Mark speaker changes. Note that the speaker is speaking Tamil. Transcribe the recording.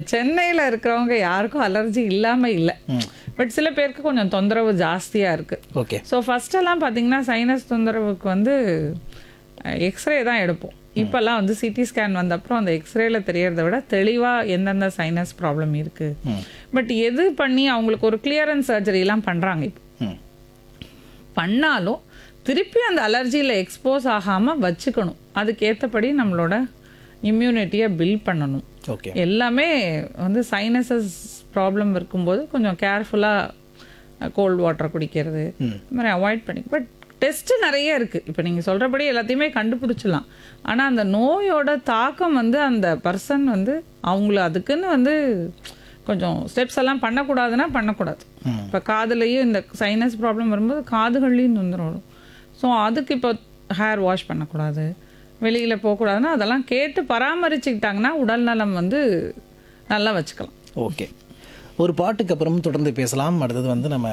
Speaker 1: சென்னையில் இருக்கிறவங்க யாருக்கும் அலர்ஜி இல்லாமல் இல்லை பட் சில பேருக்கு கொஞ்சம் தொந்தரவு ஜாஸ்தியாக இருக்குது
Speaker 2: ஓகே
Speaker 1: ஸோ ஃபஸ்ட்டெல்லாம் பார்த்தீங்கன்னா சைனஸ் தொந்தரவுக்கு வந்து எக்ஸ்ரே தான் எடுப்போம் இப்போல்லாம் வந்து சிடி ஸ்கேன் வந்த அப்புறம் அந்த எக்ஸ்ரேல தெரியறத விட தெளிவாக எந்தெந்த சைனஸ் ப்ராப்ளம் இருக்குது பட் எது பண்ணி அவங்களுக்கு ஒரு கிளியரன்ஸ் சர்ஜரிலாம் பண்ணுறாங்க இப்போ
Speaker 2: ம்
Speaker 1: பண்ணாலும் திருப்பி அந்த அலர்ஜியில் எக்ஸ்போஸ் ஆகாமல் வச்சுக்கணும் அதுக்கேற்றபடி நம்மளோட இம்யூனிட்டியை பில்ட் பண்ணணும்
Speaker 2: ஓகே
Speaker 1: எல்லாமே வந்து சைனசஸ் ப்ராப்ளம் இருக்கும்போது கொஞ்சம் கேர்ஃபுல்லாக கோல்ட் வாட்டர் குடிக்கிறது இந்த மாதிரி அவாய்ட் பண்ணி பட் டெஸ்ட்டு நிறைய இருக்குது இப்போ நீங்கள் சொல்கிறபடி எல்லாத்தையுமே கண்டுபிடிச்சிடலாம் ஆனால் அந்த நோயோட தாக்கம் வந்து அந்த பர்சன் வந்து அவங்கள அதுக்குன்னு வந்து கொஞ்சம் ஸ்டெப்ஸ் எல்லாம் பண்ணக்கூடாதுன்னா பண்ணக்கூடாது இப்போ காதுலேயும் இந்த சைனஸ் ப்ராப்ளம் வரும்போது காதுகள்லேயும் தொந்தரம் வரும் ஸோ அதுக்கு இப்போ ஹேர் வாஷ் பண்ணக்கூடாது வெளியில் போகக்கூடாதுன்னா அதெல்லாம் கேட்டு பராமரிச்சுக்கிட்டாங்கன்னா உடல் நலம் வந்து நல்லா வச்சுக்கலாம்
Speaker 2: ஓகே ஒரு பாட்டுக்கு அப்புறம் தொடர்ந்து பேசலாம் அடுத்தது வந்து நம்ம